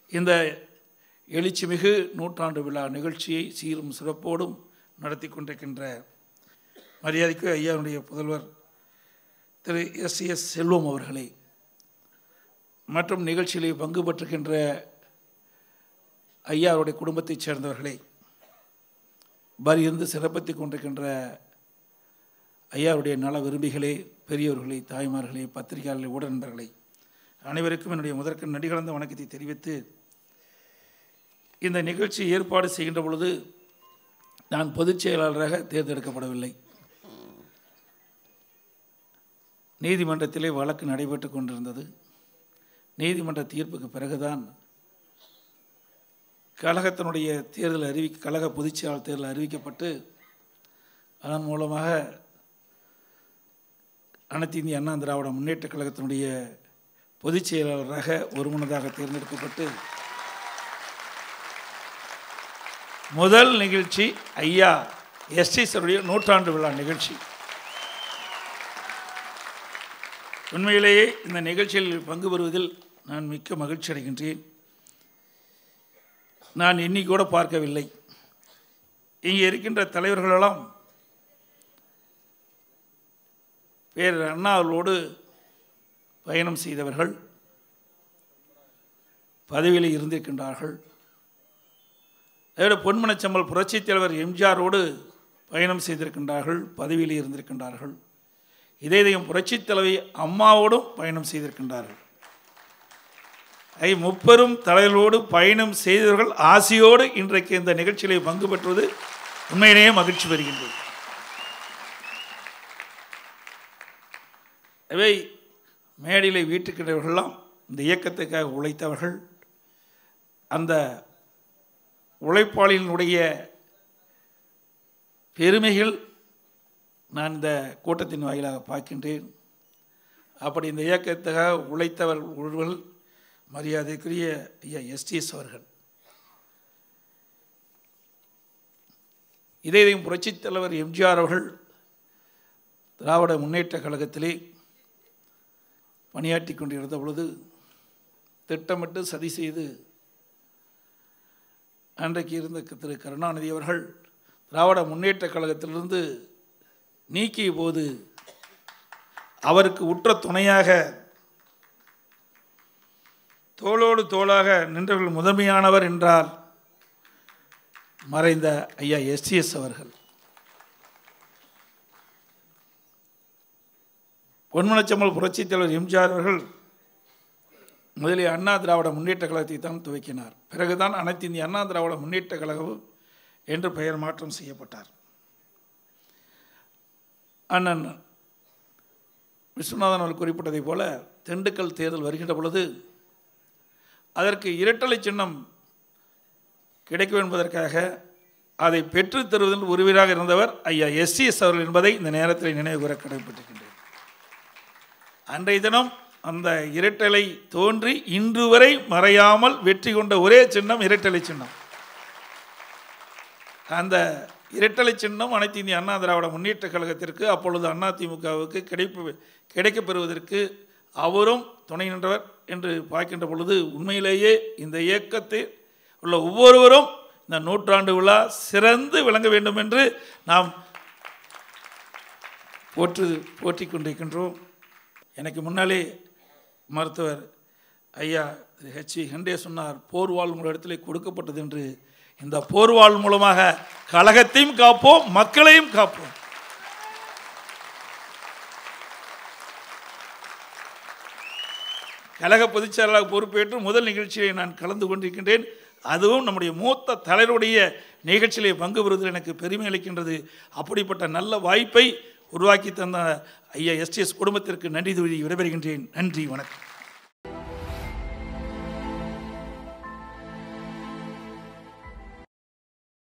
இந்த எழுச்சிமிகு நூற்றாண்டு விழா நிகழ்ச்சியை சீரும் சிறப்போடும் நடத்தி கொண்டிருக்கின்ற மரியாதைக்கு ஐயாவுடைய புதல்வர் திரு எஸ் எஸ் செல்வம் அவர்களே மற்றும் நிகழ்ச்சியிலே பங்கு பெற்றுகின்ற ஐயாவுடைய குடும்பத்தைச் சேர்ந்தவர்களே வரியிருந்து சிறப்பித்து கொண்டிருக்கின்ற ஐயாவுடைய நல விரும்பிகளே பெரியவர்களே தாய்மார்களே பத்திரிகையாளர்களே ஊடக நண்பர்களே அனைவருக்கும் என்னுடைய முதற்க நடிகலந்த வணக்கத்தை தெரிவித்து இந்த நிகழ்ச்சி ஏற்பாடு செய்கின்ற பொழுது நான் பொதுச் செயலாளராக தேர்ந்தெடுக்கப்படவில்லை நீதிமன்றத்திலே வழக்கு நடைபெற்று கொண்டிருந்தது நீதிமன்ற தீர்ப்புக்கு பிறகுதான் கழகத்தினுடைய தேர்தல் அறிவி கழக பொதுச்செயலாளர் தேர்தல் அறிவிக்கப்பட்டு அதன் மூலமாக அனைத்து இந்திய அண்ணா திராவிட முன்னேற்ற கழகத்தினுடைய பொதுச் செயலாளராக ஒருமனதாக தேர்ந்தெடுக்கப்பட்டு முதல் நிகழ்ச்சி ஐயா எஸ்டிசருடைய நூற்றாண்டு விழா நிகழ்ச்சி உண்மையிலேயே இந்த நிகழ்ச்சியில் பங்கு பெறுவதில் நான் மிக்க மகிழ்ச்சி அடைகின்றேன் நான் எண்ணி கூட பார்க்கவில்லை இங்கே இருக்கின்ற தலைவர்களெல்லாம் பேர் அண்ணாவர்களோடு பயணம் செய்தவர்கள் பதவியில் இருந்திருக்கின்றார்கள் அதோட பொன்மனச்சம்மல் புரட்சித் தலைவர் எம்ஜிஆரோடு பயணம் செய்திருக்கின்றார்கள் பதவியில் இருந்திருக்கின்றார்கள் இதே இதயம் புரட்சித் தலைவி அம்மாவோடும் பயணம் செய்திருக்கின்றார்கள் ஐ முப்பெரும் தலைவர்களோடு பயணம் செய்தவர்கள் ஆசையோடு இன்றைக்கு இந்த நிகழ்ச்சியிலே பங்கு பெற்றுவது உண்மையிலேயே மகிழ்ச்சி பெறுகின்றது இவை மேடையில் வீட்டுக்கின்றவர்களெல்லாம் இந்த இயக்கத்துக்காக உழைத்தவர்கள் அந்த உழைப்பாளிகளுடைய பெருமைகள் நான் இந்த கூட்டத்தின் வாயிலாக பார்க்கின்றேன் அப்படி இந்த இயக்கத்துக்காக உழைத்தவர் ஒருவர் மரியாதைக்குரிய ஐயா எஸ்டிஎஸ் அவர்கள் இதே இதையும் புரட்சித் தலைவர் எம்ஜிஆர் அவர்கள் திராவிட முன்னேற்ற கழகத்திலே பணியாற்றி கொண்டிருந்த பொழுது திட்டமிட்டு சதி செய்து அன்றைக்கு இருந்த திரு கருணாநிதி அவர்கள் திராவிட முன்னேற்ற கழகத்திலிருந்து நீக்கிய போது அவருக்கு உற்ற துணையாக தோளோடு தோளாக நின்றவர்கள் முதன்மையானவர் என்றால் மறைந்த ஐயா எஸ்டிஎஸ் அவர்கள் பொன்மனச்சம்மல் புரட்சித் தலைவர் எம்ஜிஆர் அவர்கள் முதலில் அண்ணா திராவிட முன்னேற்ற கழகத்தை தான் துவக்கினார் பிறகுதான் அனைத்து இந்திய அண்ணா திராவிட முன்னேற்ற கழகம் என்று பெயர் மாற்றம் செய்யப்பட்டார் அண்ணன் விஸ்வநாதன் அவர்கள் குறிப்பிட்டதைப் போல திண்டுக்கல் தேர்தல் வருகின்ற பொழுது அதற்கு இரட்டலை சின்னம் கிடைக்கும் என்பதற்காக அதை பெற்றுத் தருவதில் உறுதியாக இருந்தவர் ஐயா எஸ்சிஎஸ் அவர்கள் என்பதை இந்த நேரத்தில் நினைவு கூற கடமைப்பட்டிருக்கின்றேன் அன்றைய தினம் அந்த இரட்டலை தோன்றி இன்று வரை மறையாமல் வெற்றி கொண்ட ஒரே சின்னம் இரட்டலை சின்னம் அந்த இரட்டலை சின்னம் அனைத்து இந்திய அண்ணா திராவிட முன்னேற்ற கழகத்திற்கு அப்பொழுது அதிமுகவுக்கு கிடைப்பு கிடைக்கப் பெறுவதற்கு அவரும் துணை நின்றவர் என்று பார்க்கின்ற பொழுது உண்மையிலேயே இந்த இயக்கத்தில் உள்ள ஒவ்வொருவரும் இந்த நூற்றாண்டு விழா சிறந்து விளங்க வேண்டும் என்று நாம் போற்று போற்றிக் கொண்டிருக்கின்றோம் எனக்கு முன்னாலே மருத்துவர் ஐயா ஹெச்சி ஹெண்டே சொன்னார் போர்வாள் உங்கள் இடத்துல கொடுக்கப்பட்டது என்று இந்த போர்வாள் மூலமாக கழகத்தையும் காப்போம் மக்களையும் காப்போம் கழக பொதுச் செயலாளர் பொறுப்பேற்று முதல் நிகழ்ச்சியை நான் கலந்து கொண்டிருக்கின்றேன் அதுவும் நம்முடைய மூத்த தலைவருடைய நிகழ்ச்சியிலே பங்கு பெறுவதில் எனக்கு பெருமை அளிக்கின்றது அப்படிப்பட்ட நல்ல வாய்ப்பை உருவாக்கி தந்த ஐயா எஸ்டிஎஸ் குடும்பத்திற்கு நன்றி தொழில் விடைபெறுகின்றேன் நன்றி வணக்கம்